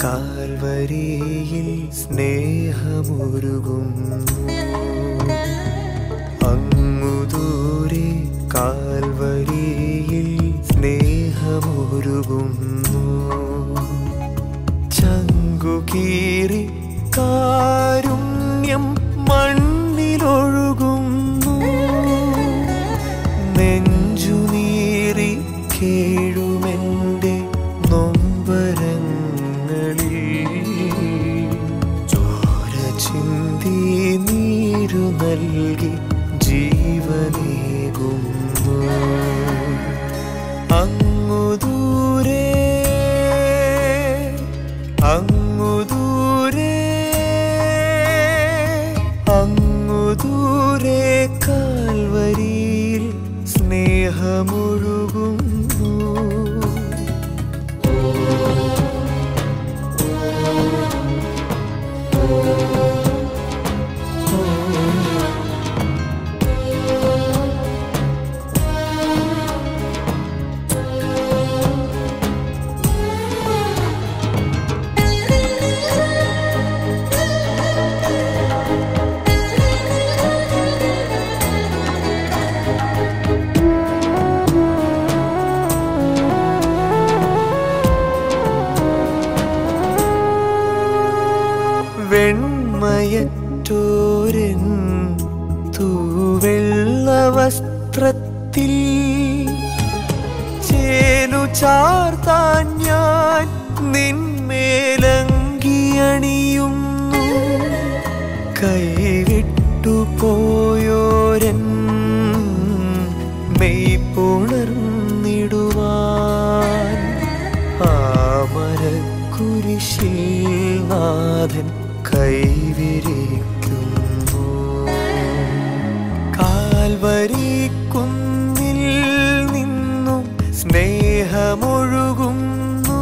കാൽവരിയിൽ സ്നേഹമൊരുകുന്നു അങ്ങു ദൂരെ കാൽവരിയിൽ സ്നേഹമൊരുകുന്നു ചങ്കുകീറി കാരുണ്യം മണ്ണിലൊഴുകുന്നു നെഞ്ചുനീറി കേഴുമെൻ്റെ നൊമ്പരങ്ങളിൽ ചോര ചിന്തി നീരു നൽകി ജീവനേകുന്നു അങ്ങു ദൂരെ അങ്ങു ദൂരെ അങ്ങു ദൂരെ കാൽവരിയിൽ സ്നേഹമൊഴുകുന്നു വെണ്മയറ്റോരൻ തൂവെള്ള വസ്ത്രത്തിൽ ചേലു ചാർത്താൻ ഞാൻ നിന്മേലങ്കിയണിയുന്നു കൈവിട്ടു പോയോരൻ മെയ് പുണർന്നിടുവാൻ ആമരക്കുരിശിൽ നാഥൻ കൈവിരിക്കുന്നു കാൽവരി കുന്നിൽ നിന്നും സ്നേഹമൊഴുകുന്നു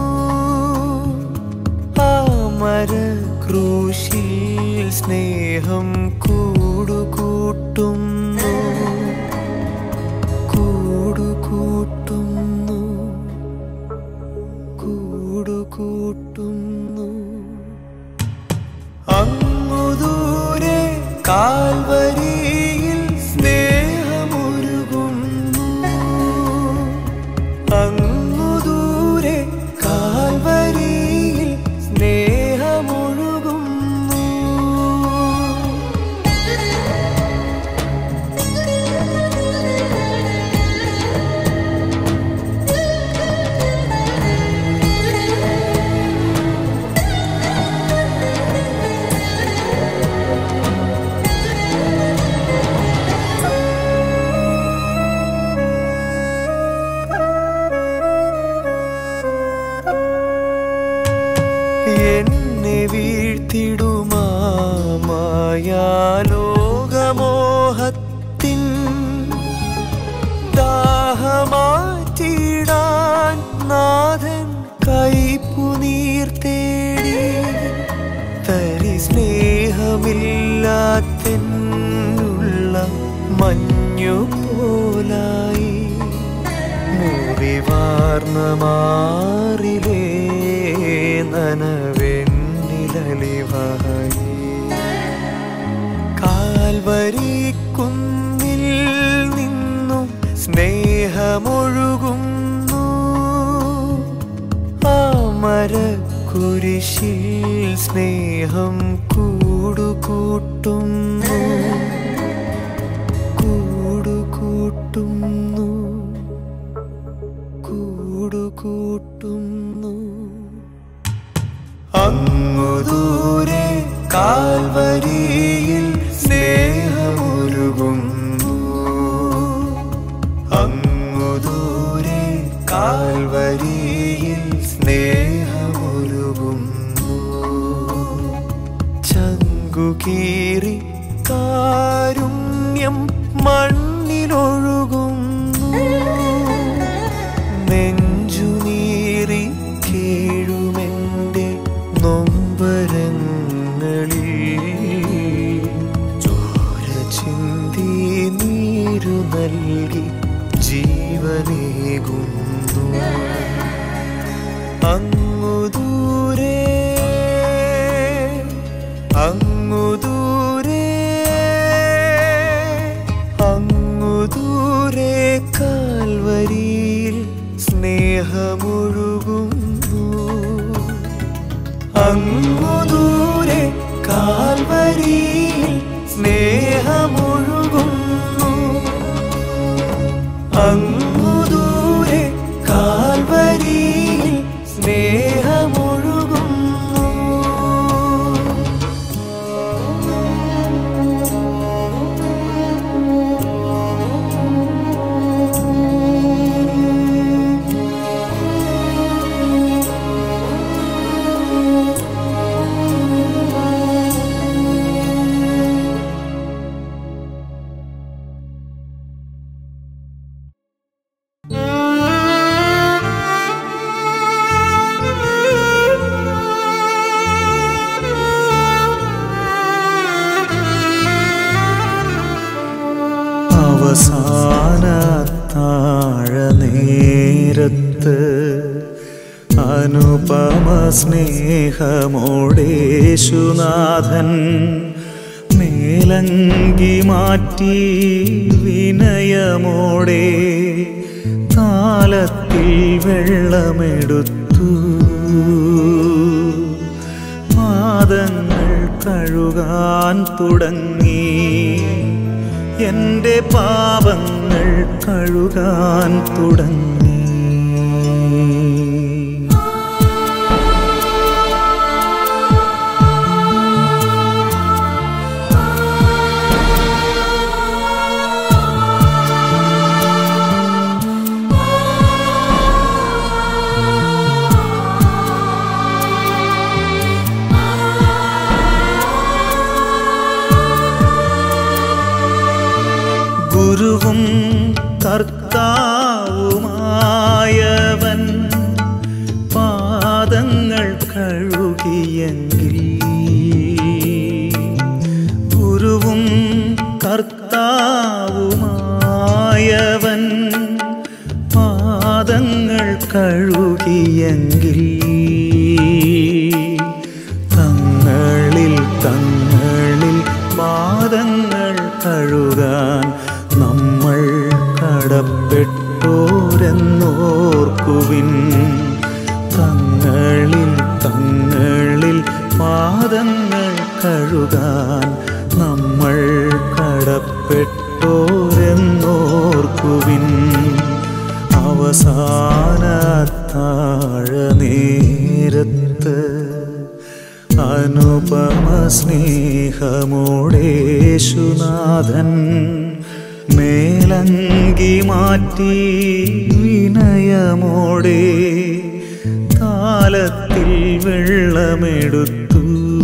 ആമര ക്രൂശിൽ സ്നേഹം കൂടുകൂട്ടുന്നു കൂടുകൂട്ടുന്നു കൂടുകൂട്ടുന്നു അങ്ങു ദൂരെ കാൽവരിയിൽ സ്നേഹമൊരുകുന്നു അങ്ങു ദൂരെ കാൽവരിയിൽ സ്നേഹമൊഴുകുന്നു എന്നെ വീഴ്ത്തിടുമായാലോകമോഹത്തിൻ ദാഹമാറ്റിടാൻ നാഥൻ കൈപ്പുനീർ തേടി തരി സ്നേഹമില്ലാത്തെന്നുള്ള മഞ്ഞു പോലായി മുറിവാർന്ന മാറിലേ നനവെണ്ണിലലിവായി കാൽവരി കുന്നിൽ നിന്നും സ്നേഹമൊഴുകുന്നു ആമര കുരിശിൽ സ്നേഹം കൂടുകൂട്ടുന്നു കൂടുകൂട്ടുന്നു കൂടുകൂട്ടുന്നു അങ്ങു ദൂരെ കാൽവരിയിൽ സ്നേഹമൊരുകുന്നു അങ്ങു ദൂരെ കാൽവരിയിൽ സ്നേഹമൊരുകുന്നു ചങ്കുകീറി കാരുണ്യം മണ്ണിലൊഴുകുന്നു നെഞ്ചുനീറി കേഴുമെൻ്റെ നൊമ്പരങ്ങളിൽ ചോര ചിന്തി നീരു നൽകി ജീവനേകുന്നു അങ്ങു ദൂരെ അങ്ങു ദൂരെ കാൽവരിയിൽ സ്നേഹമൊഴുകുന്നു അങ്ങു ദൂരെ കാൽവരിയിൽ സ്നേഹമൊഴുകുന്നു അവസാന താഴ നേരത്ത് അനുപമ സ്നേഹമോടേശുനാഥൻ മേലങ്കി മാറ്റി വിനയമോടെ താലത്തിൽ വെള്ളമെടുത്തു പാദങ്ങൾ കഴുകാൻ തുടങ്ങി എൻ്റെ പാപങ്ങൾ കഴുകാൻ തുടങ്ങി ഗുരുവും കർത്താവുമായവൻ പാദങ്ങൾ കഴുകിയെങ്കിൽ ഗുരുവും കർത്താവുമായവൻ പാദങ്ങൾ കഴുകിയെങ്കിൽ തങ്ങളിൽ തങ്ങളിൽ പാദങ്ങൾ കഴുകാൻ നമ്മൾ കടപ്പെട്ടോരെന്നോർക്കുവിൻ തങ്ങളിൽ തങ്ങളിൽ പാദങ്ങൾ കഴുകാൻ നമ്മൾ കടപ്പെട്ടോരെന്നോർക്കുവിൻ അവസാന താഴ നേരത്ത് അനുപമ സ്നേഹമോടേശുനാഥൻ മേലങ്കി മാറ്റി വിനയമോടെ താലത്തിൽ വെള്ളമെടുത്തു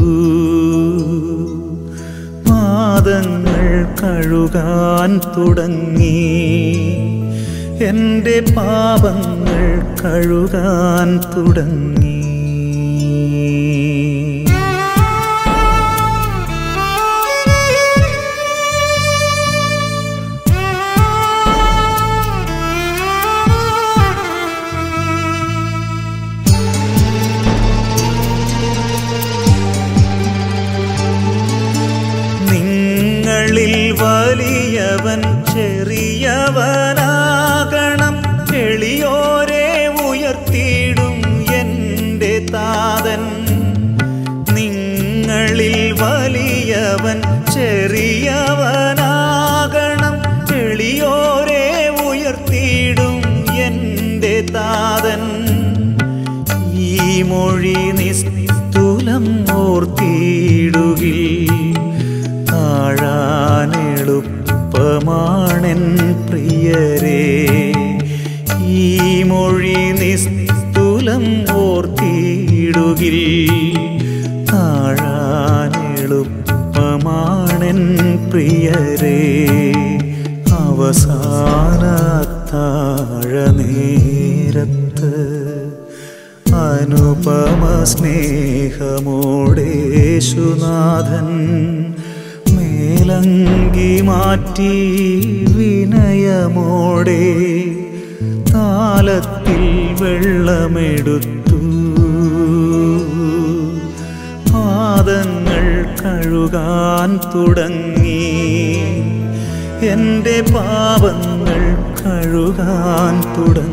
പാദങ്ങൾ കഴുകാൻ തുടങ്ങി എൻ്റെ പാപങ്ങൾ കഴുകാൻ തുടങ്ങി നിങ്ങളിൽ വലിയവൻ ചെറിയവനാകണം എളിയോരെ ഉയർത്തിയിടും എൻ്റെ താതൻ നിങ്ങളിൽ വലിയവൻ ചെറിയവനാകണം എളിയോരെ ഉയർത്തിയിടും എൻ്റെ താതൻ ഈ മൊഴി നിസ്തുലം ഓർത്തിയിടുകിൽ താഴാനെളുപ്പമാണെൻ പ്രിയരേ ഈ മൊഴി നിസ്തുലം ഓർത്തിയിടുകിൽ താഴാനെളുപ്പമാണെൻ പ്രിയരേ അവസാന താഴ നേരത്ത് അനുപമ സ്നേഹമോടേശുനാഥൻ മേലങ്കി മാറ്റി വിനയമോടെ താലത്തിൽ വെള്ളമെടുത്തു പാദങ്ങൾ കഴുകാൻ തുടങ്ങി എൻ്റെ പാപങ്ങൾ കഴുകാൻ തുടങ്ങി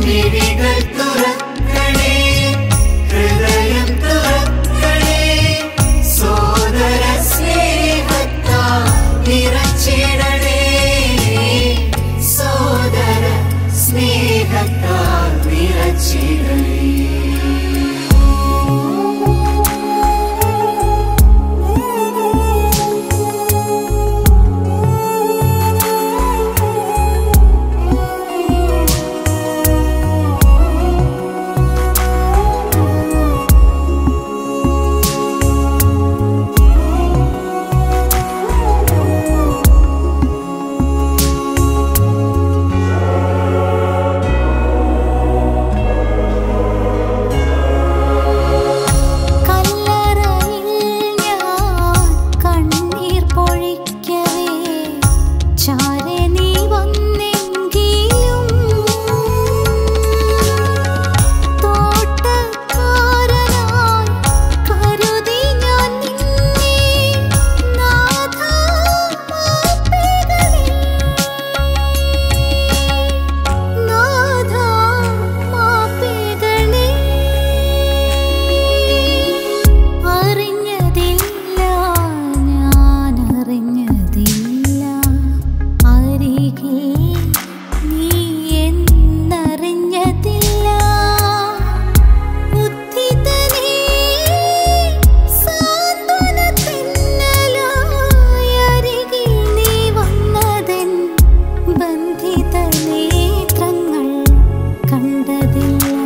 മിഴികൾ തുറക്കണേ ഹൃദയം തുറക്കണേ സോദര സ്നേഹത്താ നിറച്ചിടണേ സോദര സ്നേഹത്താ നിറച്ചിടണേ കല്ലറയിൽ ഞാൻ കണ്ണീർ പൊഴിക്കവേ ചാരെ നീ വന്നെങ്കിലും തോട്ടക്കാരനായി കരുതി ഞാൻ നിന്നെ നാഥാ മാപ്പികളിൽ നാഥാ മാപ്പികളിൽ അറിഞ്ഞതില്ല ഞാൻ അറിഞ്ഞതില്ല അരികിൽ നീ എന്നറിഞ്ഞതില്ല ഉദ്ധിതനേ സാന്ത്വനത്തിന്നലായി അരികിൽ നീ വന്നതെൻ ബന്ധിത നേത്രങ്ങൾ കണ്ടതില്ല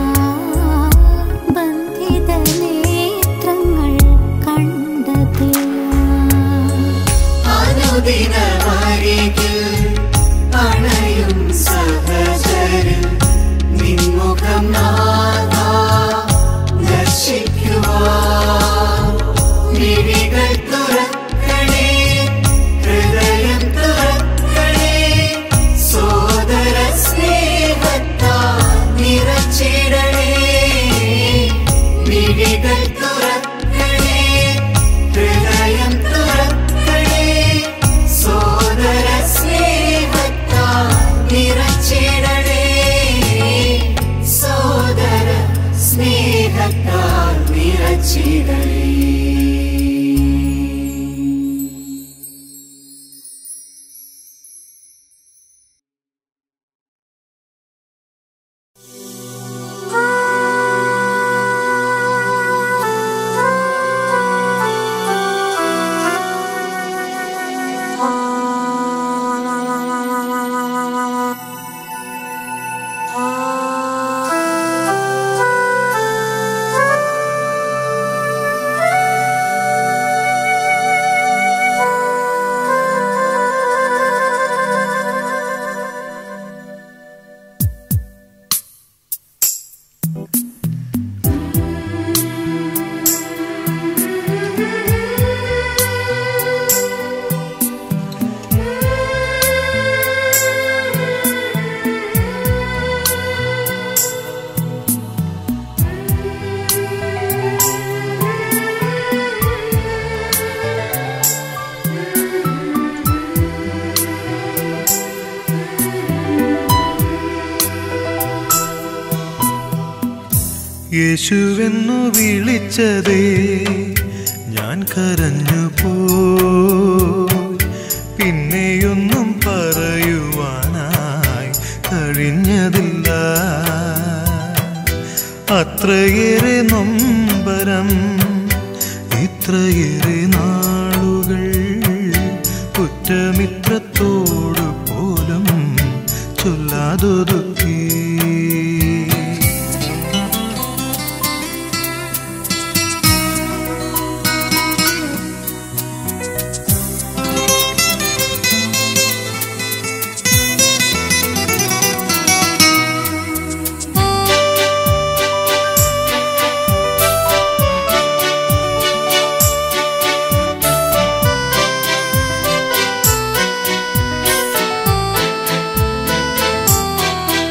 ബന്ധിത നേത്രങ്ങൾ കണ്ടതില്ല അനുദിനമരികിൽ അണയും സഹചരിൽ നിൻമുഖം നാഥാ ദർശിക്കുവാൻ മിഴികൾ തുറക്കണേ ഹൃദയം തുറക്കണേ സോദര സ്നേഹത്താ നിറച്ചിടണേ മിഴികൾ തുറക്കണേ ഹൃദയം തുറക്കണേ സോദര സ്നേഹത്താ നിറച്ചിടണേ സോദര സ്നേഹത്താ നിറച്ചിടണേ യേശുവെന്നു വിളിച്ചതേ ഞാൻ കരഞ്ഞു പോയി പിന്നെയൊന്നും പറയുവാനായി കഴിഞ്ഞതില്ല അത്രയേറെ നൊമ്പരം ഇത്രയേറെ നാളുകൾ കുറ്റമിത്രത്തോടു പോലും ചൊല്ലാതൊതുക്കി യേശുവേ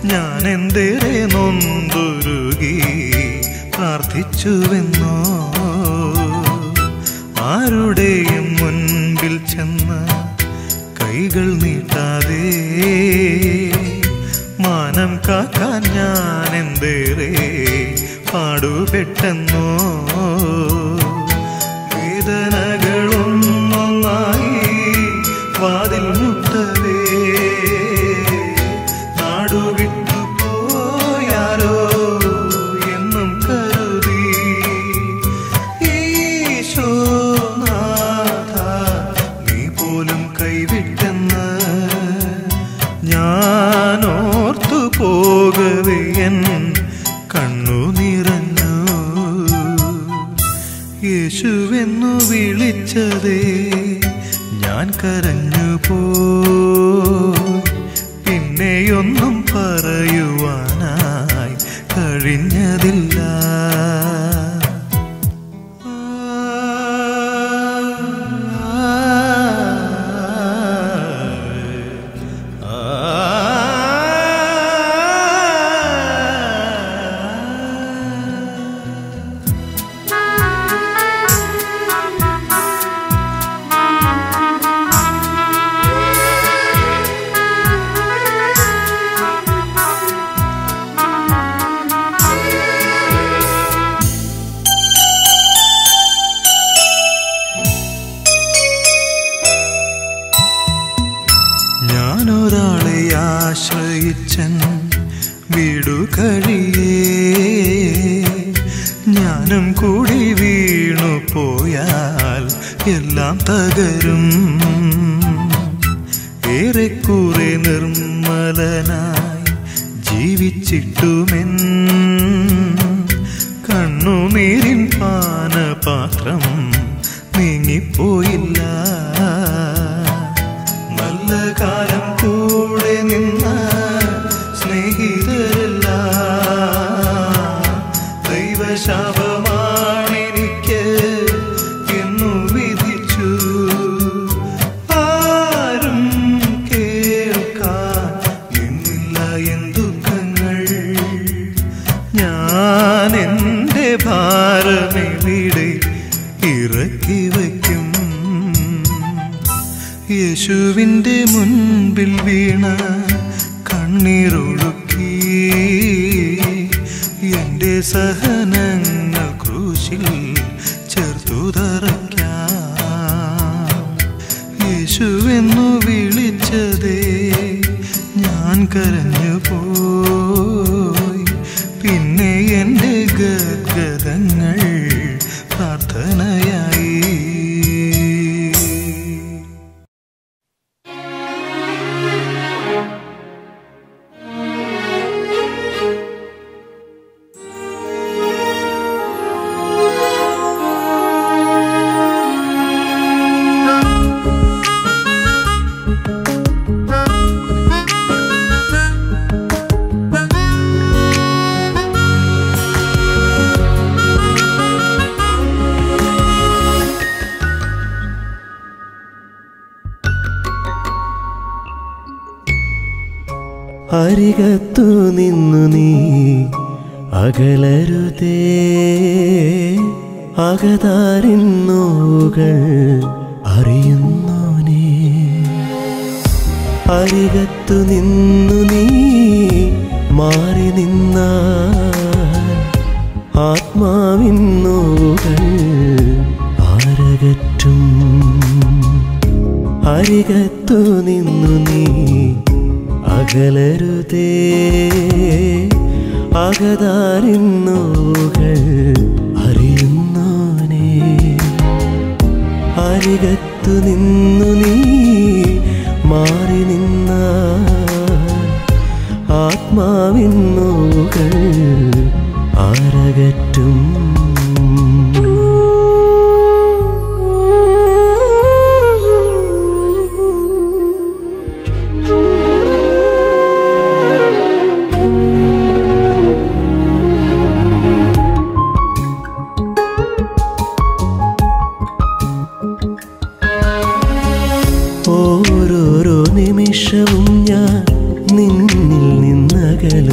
ഞാൻ എന്തേറെ നൊന്തുരുകി പ്രാർത്ഥിച്ചുവെന്നോ ആരുടെയും മുൻപിൽ ചെന്ന് കൈകൾ നീട്ടാതെ മാനം കാക്കാൻ ഞാൻ എന്തേറെ പാടുപെട്ടെന്നോ വേദനകളൊന്നൊന്നായി വാതിൽ മുട്ടവേ നാടുവിട്ടു പോയാലോ എന്നും കരുതി ഈശോനാഥ നീ പോലും കൈവിട്ടെന്ന് ഞാൻ ഓർത്തു പോകവേ എൻ കണ്ണു നിറഞ്ഞു യേശുവെന്നു വിളിച്ചതേ ഞാൻ കരഞ്ഞു പോ പിന്നെയൊന്നും പറയുവാനായി കഴിഞ്ഞതില്ല ഞാനൊരാളെ ആശ്രയിച്ചൻ വീടു കഴിയേ ഞാനും കൂടി വീണു പോയാൽ എല്ലാം തകരും ഏറെക്കുറെ നിർമ്മലനായി ജീവിച്ചിട്ടുമെൻ കണ്ണുനീരിൻ പാനപാത്രം നീങ്ങിപ്പോയില്ല നല്ല കാലം കൂടെ നിന്ന സ്നേഹിതരല്ല ദൈവശാപമാണെനിക്ക് എന്നു വിധിച്ചു ആരും കേൾക്കാൻ നിന്നില്ല എൻ ദുഃഖങ്ങൾ ഞാൻ എൻ്റെ ഭാരമെവിടെ ഇറക്കി വയ്ക്കും യേശുവിൻ്റെ മുൻപിൽ വീണ കണ്ണീരൊഴുക്കി എൻ്റെ സഹനങ്ങൾ ക്രൂശിൽ ചേർത്തു തറയ്ക്കാം യേശുവെന്നു വിളിച്ചതേ ഞാൻ കരഞ്ഞു പോയി പിന്നെ എൻ്റെ ഗദ്ഗതങ്ങൾ പ്രാർത്ഥനയായി അരികത്തു നിന്നു നീ അകലരുതേ അകതാരിന്നോകൾ അറിയുന്നോനേ അരികത്തു നിന്നു നീ മാറി നിന്നാൽ ആത്മാവിന്നോകൾ ആരകറ്റും അരികത്തു നിന്നു നീ അകലരുതേ അകതാരിന്നോകൾ അറിയുന്നോനേ അരികത്തു നിന്നു നീ മാറി നിന്ന ആത്മാവിന്നോകൾ ആരകറ്റും ഓരോരോ നിമിഷവും ഞാൻ നിന്നിൽ നിന്നകല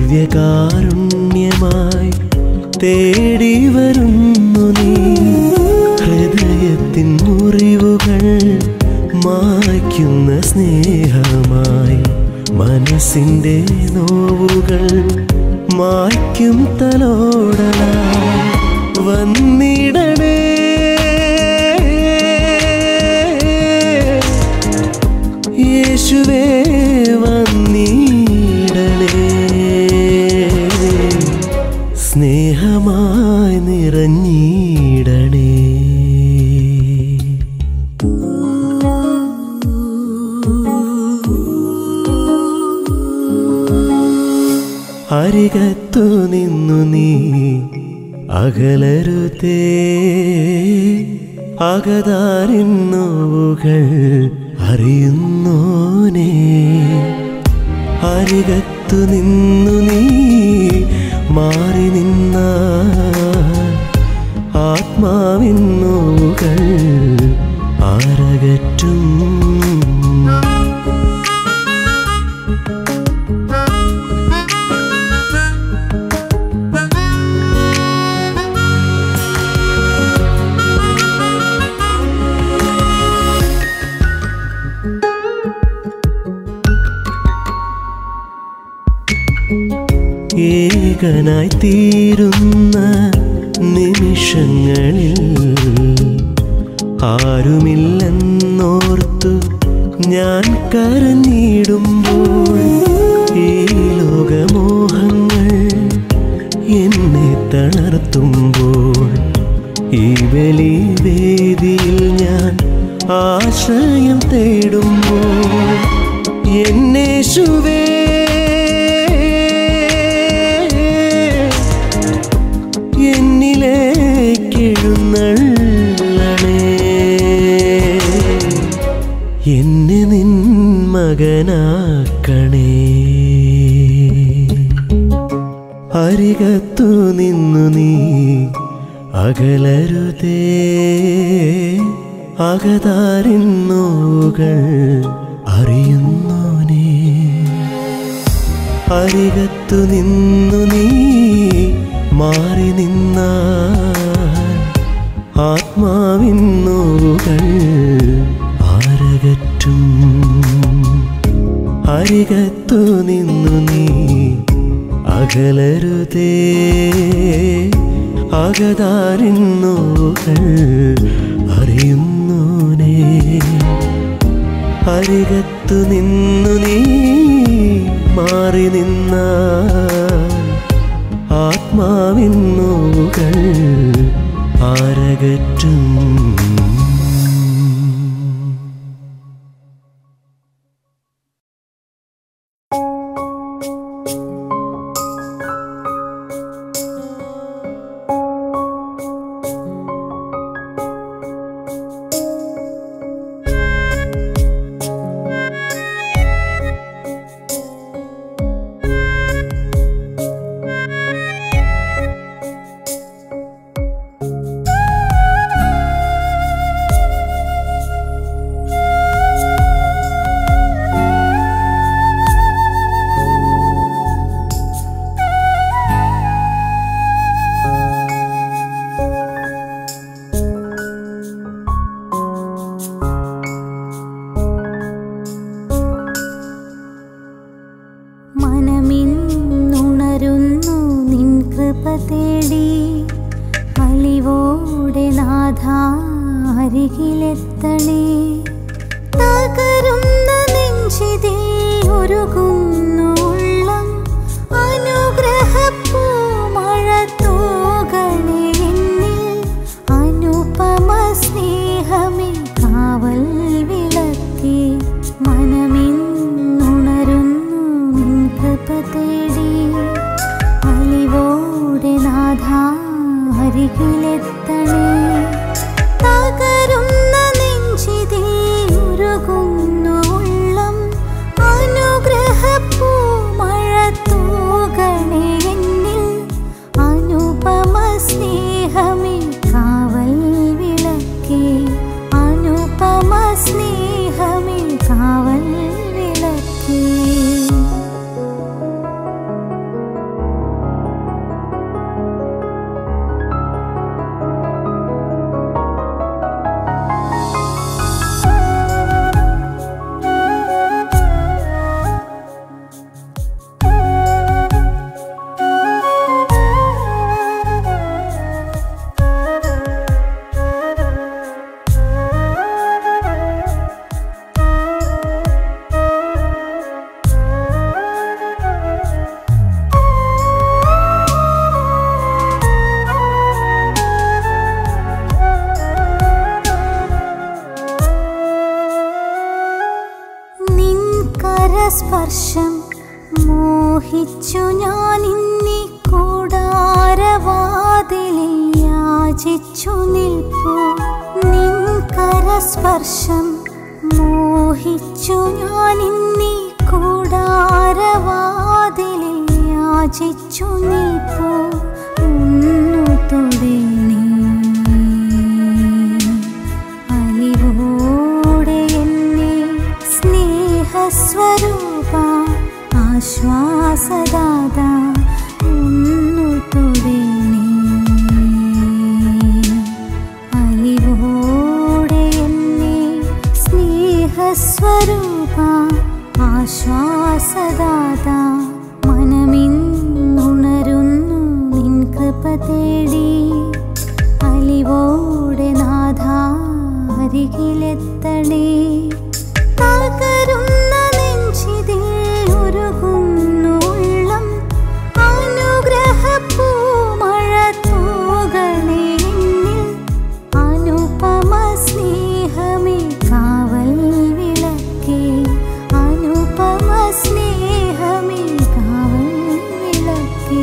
ദിവ്യകാരുണ്യമായി തേടി വരുന്നു നീ ഹൃദയത്തിൻ മുറിവുകൾ മായ്ക്കുന്ന സ്നേഹമായി മനസ്സിൻ്റെ നോവുകൾ മായ്ക്കും തലോടലായി വന്നിടണേ യേശുവേ വന്നിടണേ സ്നേഹമായി നിറഞ്ഞിടണേ അരികത്തു നിന്നു നീ അകലരുതേ അകതാരിൻ നോവുകൾ അറിയുന്നോനേ അരികത്തു നിന്നു നീ മാറി നിന്ന ആത്മാവിൻ നോവുകൾ ആരകറ്റും ഏകനായി തീരുന്ന നിമിഷങ്ങളിൽ ആരുമില്ലെന്നോർത്തു ഞാൻ കരഞ്ഞിടുമ്പോൾ ഈ ലോകമോഹങ്ങൾ എന്നെ തളർത്തുമ്പോൾ ഈ ബലി വേദിയിൽ ഞാൻ ആശ്രയം തേടുമ്പോൾ എന്നേശുവേ എന്നിലേക്കെഴുന്നള്ളണേ എന്നെ നിൻ മകനാക്കണേ അരികത്തു നിന്നു നീ അകലരുതേ അകതാരിൻ നോവുകൾ അറിയുന്നോനേ അരികത്തു നിന്നു നീ മാറി നിന്ന ആത്മാവിൻ നോവുകൾ ആരകറ്റും അരികത്തു നിന്നു നീ അകലരുതേ അകതാരിൻ നോവുകൾ അറിയുന്നോനേ അരികത്തു നിന്നു നീ മാറി നിന്ന ആത്മാവിൻ നോവുകൾ ആരകറ്റും മനമിന്നുണരുന്നു നിൻ കൃപ തേടി അലിവോടെ നാഥ അരികിലെത്തണേ തകരുന്ന നെഞ്ചിതിൽ ഒരുകുന്നു ഉള്ളം അനുഗ്രഹപ്പൂ മഴ തൂകണേ എന്നിൽ അനുപമ സ്നേഹമേ കാവൽ വിളക്കി മനമിന്നുണരുന്നു നിൻ കൃപ തേടി അലിവോടെ നാഥ അരികിലെത്തണേ തകരുന്ന നെഞ്ചിതിൽ ഉരുകുന്നു ഉള്ളം അനുഗ്രഹപ്പൂ മഴ തൂകണേ എന്നിൽ അനുപമ സ്നേഹമേ കാവൽ വിളക്കേ അനുപമ സ്നേഹമേ കാവൽ വിളക്കേ മോഹിച്ചു ഞാൻ ഇന്നി കൂടാരവാതിലിൽ യാചിച്ചു നിൽപ്പു നിൻ കരസ്പർശം മോഹിച്ചു ഞാൻ ഇന്നി കൂടാരവാതിലിൽ യാചിച്ചു നിൽപ്പു ഒന്നു തൊടേണേ അലിവോടെ എന്നെ സ്നേഹസ്വരൂപ ആശ്വാസദാത ഒന്നു തൊടേണേ അലിവോടെ എന്നെ സ്നേഹസ്വരൂപ ആശ്വാസദാത മനമിന്നുണരുന്നു നിൻ കൃപ തേടി അലിവോടെ നാഥ അരികിലെത്തണേ തകരുന്ന നെഞ്ചിതിൽ ഉരുകുന്നു ഉള്ളം അനുഗ്രഹപ്പൂമഴ തൂകണേ എന്നിൽ അനുപമ സ്നേഹമേ കാവൽ വിളക്കേ അനുപമ സ്നേഹമേ കാവൽ വിളക്കേ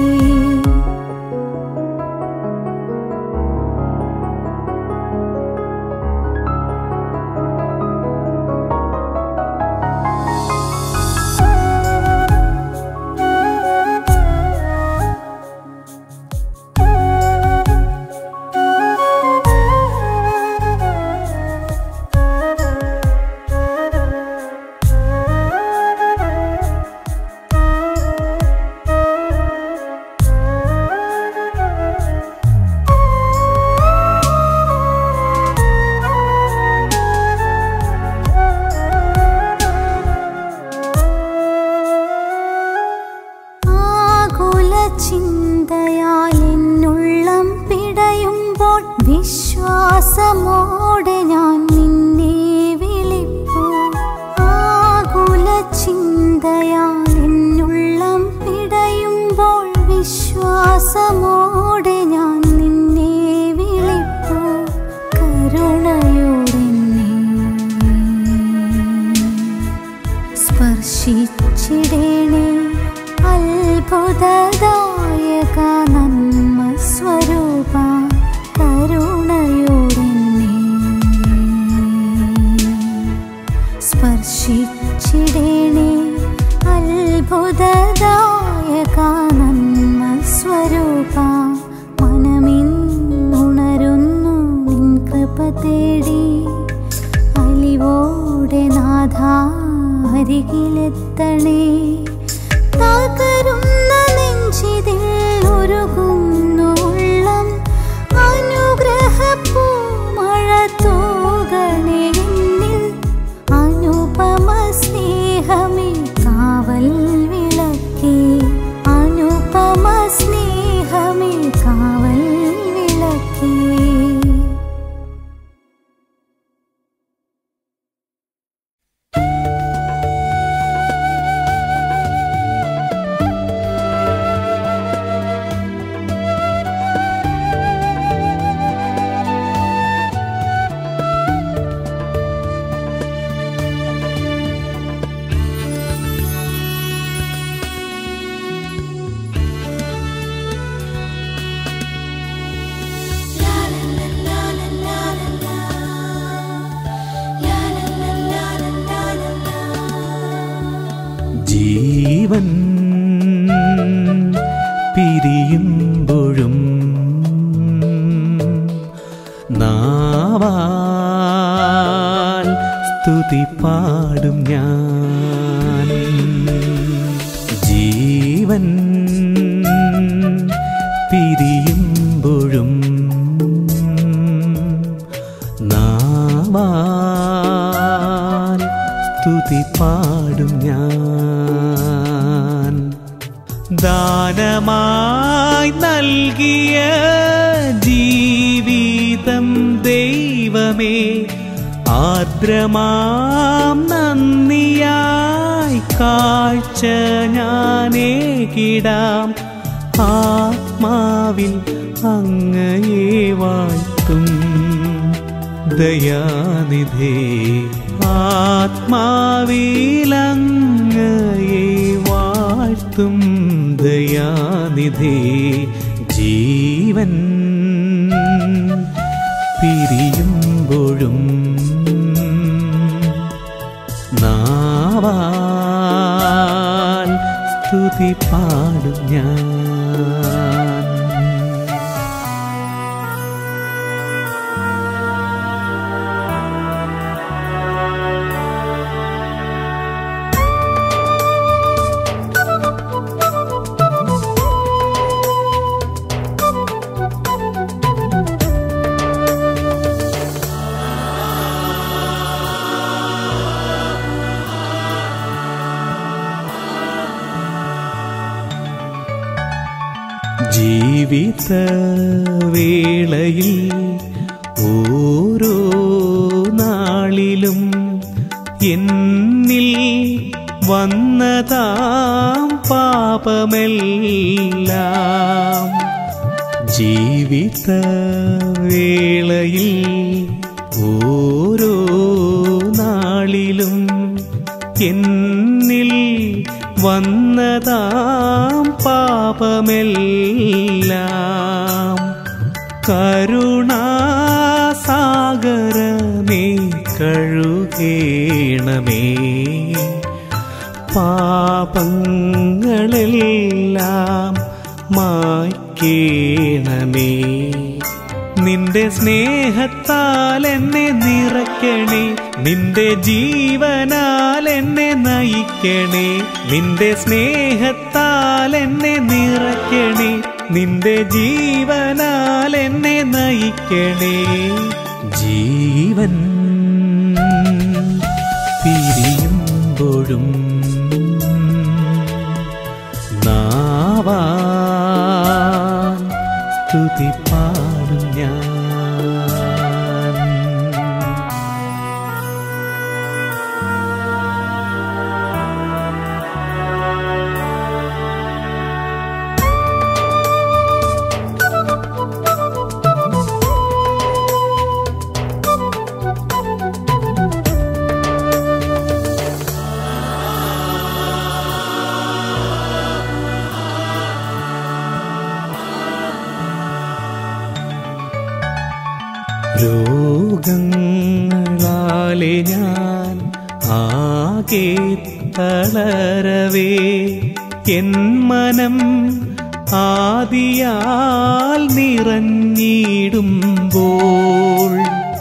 ആകുല ചിന്തയാൽ എന്നുള്ളം പിടയുമ്പോൾ വിശ്വാസമോടെ ഞാൻ നിന്നെ വിളിപ്പു ആകുല ചിന്തയാൽ എന്നുള്ളം പിടയുമ്പോൾ വിശ്വാസമോടെ ഞാൻ നിന്നെ വിളിപ്പു കരുണയോടെന്നെ സ്പർശിച്ചിടേണേ അത്ഭുതദായക നന്മ സ്വരൂപ കരുണയോടെന്നെ സ്പർശിച്ചിടേണേ അത്ഭുതദായക നന്മ സ്വരൂപ മനമിന്നുണരുന്നു നിൻ കൃപ തേടി അലിവോടെ നാഥ അരികിലെത്തണേ തകരുന്ന നെഞ്ചിതിൽ ഉരുകുന്നു ഉള്ളം അനുഗ്രഹപ്പൂമഴ തൂകണേ എന്നിൽ അനുപമ സ്നേഹമേ കാവൽ വിളക്കേ അനുപമ സ്നേഹമേ കാവൽ വിളക്കേ ജീവൻ പിരിയുമ്പോഴും നാവാൽ സ്തുതി പാടും ഞാൻ ജീവൻ പിരിയുമ്പോഴും നാവാൽ സ്തുതി പാടും ഞാൻ ദാനമായി നൽകിയ ജീവിതം ദൈവമേ ആർദ്രമാം നന്ദിയായി കാഴ്ച ഞാനേകിടാം ആത്മാവിൽ അങ്ങയെ വാഴ്ത്തും ദയാനിധേ ആത്മാവിലങ്ങയെ വാഴ്ത്തും ദയാനിധേ ജീവൻ പിരിയുമ്പോഴും നാവാൽ സ്തുതി പാടും ഞാൻ ജീവിത വേളയിൽ ഓരോ നാളിലും എന്നിൽ വന്നതാം പാപമെല്ലാം ജീവിത വേളയിൽ ഓരോ നാളിലും എന്നിൽ വന്നതാം പാപമെല്ലാം കരുണാസാഗരമേ കഴുകേണമേ പാപങ്ങളെല്ലാം മായ്ക്കേണമേ നിന്റെ സ്നേഹത്താൽ എന്നെ നിറയ്ക്കണേ നിന്റെ ജീവനാൽ എന്നെ നയിക്കണേ നിന്റെ സ്നേഹത്താൽ എന്നെ നിറയ്ക്കണേ നിന്റെ ജീവനാൽ എന്നെ നയിക്കണേ ജീവൻ പിരിയുമ്പോഴും നാവാൻ സ്തുതി പാടും ഞാൻ രോഗങ്ങളാലെ ഞാൻ ആകെ തളരവേ എൻ മനം ആദിയാൽ നിറഞ്ഞിടുമ്പോൾ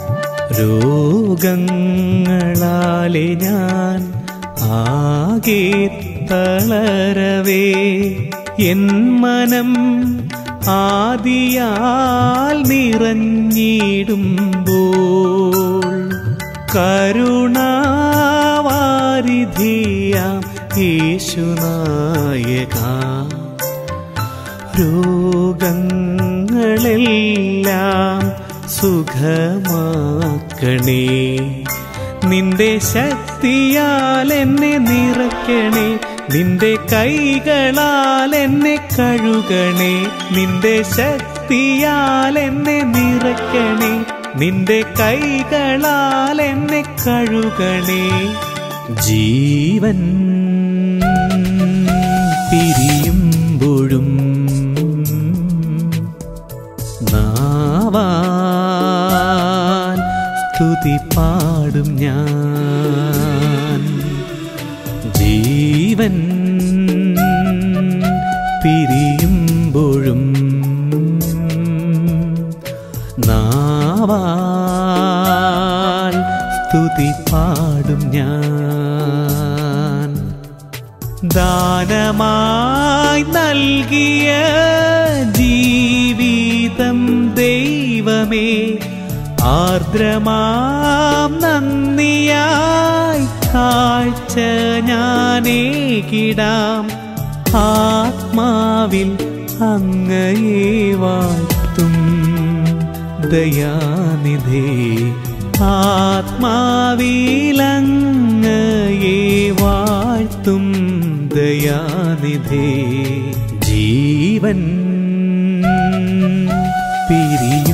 രോഗങ്ങളാലെ ഞാൻ ആകെ തളരവേ എൻ മനം ആദിയാൽ നിറഞ്ഞിടുമ്പോൾ കരുണാവാരിധിയാം യേശുനായക രോഗങ്ങളെല്ലാം സുഖമാക്കണേ നിന്റെ ശക്തിയാൽ എന്നെ നിറയ്ക്കണേ നിന്റെ കൈകളാൽ എന്നെ കഴുകണേ നിന്റെ ശക്തിയാൽ എന്നെ നിറയ്ക്കണേ നിന്റെ കൈകളാൽ എന്നെ കഴുകണേ ജീവൻ പിരിയുമ്പോഴും നാവാൻ സ്തുതി പാടും ഞാൻ ജീവൻ പിരിയുമ്പോഴും നാവാൽ സ്തുതി പാടും ഞാൻ ദാനമായി നൽകിയ ജീവിതം ദൈവമേ ആർദ്രമാം നന്ദിയായി കാഴ്ച ഞാനേകിടാം ആത്മാവിൽ അങ്ങയെ വാഴ്ത്തും ദയാനിധേ ആത്മാവിലങ്ങയെ വാഴ്ത്തും ദയാനിധേ ജീവൻ പിരിയും